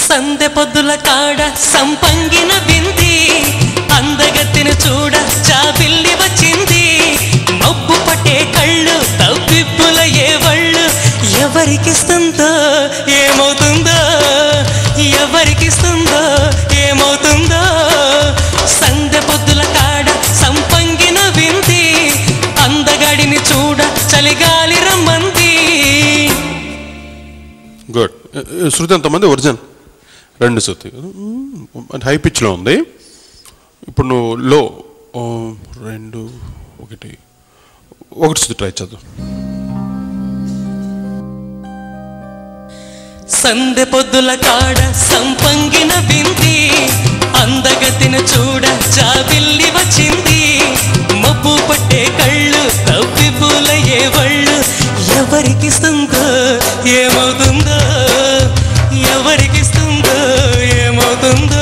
సందె పొద్దుల కాడ సంపంగిన బింది అందగత్తిని చూడ చాబిల్లి వచ్చింది మబ్బు పట్టే కళ్ళు తవ్విబ్బుల ఏ వళ్ళు ఎవరికిస్తుందో ఏమవుతుందో ఎవరికిస్తుందో ఏమవుతుందో సందె పొద్దుల కాడ సంపంగిన వింది అందగాడిని చూడ చలిగాలి రమ్మంది గుడ్ శృతి ఎంతమంది ఒరిజినల్ రెండు శృతి హై పిచ్లో ఉంది ఇప్పుడు నువ్వు లో ఓ, రెండు ఒకటి ఒకటి శృతి ట్రై చదువు సందె పొద్దుల కాడ సంపంగిన బింది అందగతిన చూడ చాబిల్లి వచ్చింది మబ్బు పట్టే కళ్ళు తవ్వి పూల ఏ వళ్ళు ఎవరికిస్తుందో ఏమవుతుందో ఎవరికిస్తుందో ఏమవుతుందో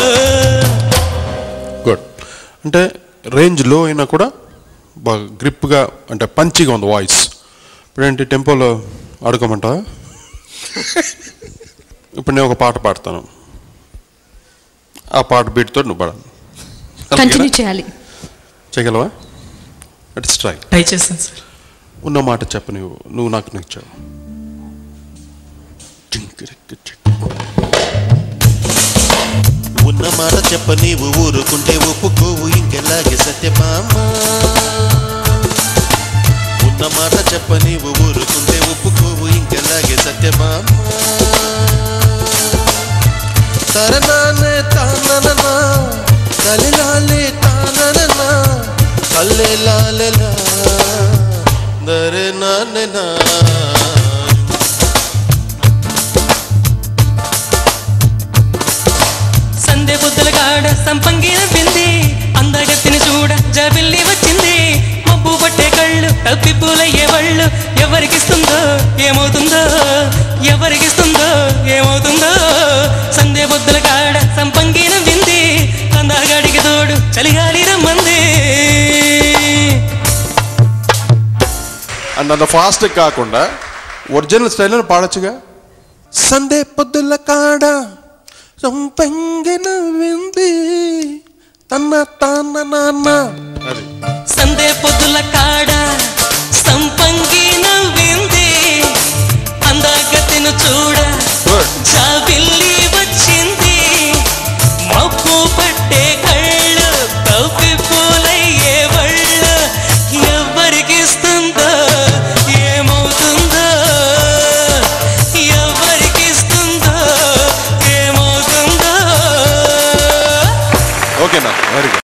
గుడ్ అంటే రేంజ్ లో అయినా కూడా బాగా గ్రిప్గా అంటే పంచిగా ఉంది వాయిస్ ఇప్పుడేంటి టెంపోలో ఆడుకోమంటావా ఇప్పుడు నేను ఒక పాట పాడతాను ఆ పాట బీట్తో నువ్వు పాడాలి కంటిన్యూ చేయాలి చేయగలవా ఇట్స్ ట్రై ట్రై చేస్తాను సార్ ఉన్న మాట చెప్పు నువ్వు నువ్వు నాకు నచ్చావు ఉన్న మాట చెప్ప నీవు ఊరుకుంటే ఒప్పుకోవు ఇంకెలాగే సత్యమామ ఉన్న మాట చెప్ప నీవు ఊరుకుంటే ఒప్పుకోవు ఇంకెలాగే సత్యమామ తరనానే తాననా కలిలాలే తాననా కల్లే లాలెలా దరే నానే నా సందె పొద్దుల కాడ సంపంగిన బింది అందగత్తిని చూడ జబిల్లి వచ్చింది మబ్బు పట్టే కళ్ళు తప్పి పూలయ్యే వళ్ళు ఎవరికిస్తుందో ఏమవుతుందో ఎవరికిస్తుందో ఏమవుతుందో సందే పొద్దుల కాడ సంపంగిన బింది అందగాడికి తోడు చలిగాలి రమ్మంది అండ్ అంత ఫాస్ట్ కాకుండా ఒరిజినల్ స్టైల్లో పాడొచ్చుగా సందే పొద్దుల కాడ సంపంగిన వింది తన్న తాన్న నాన్న అది సందే పొద్దుల కాడ సంపంగిన వింది అందగత్తిని చూడ గుడ్ జాబిల్లి వచ్చింది మబ్బు పట్టే కళ్ళు తవ్వి పూలయ్యే వళ్ళు ఎవరికిస్తుందో ఏమవుతుందో ఎవరికిస్తుందో ఏమవుతుందో ఓకేనా వెరీ గుడ్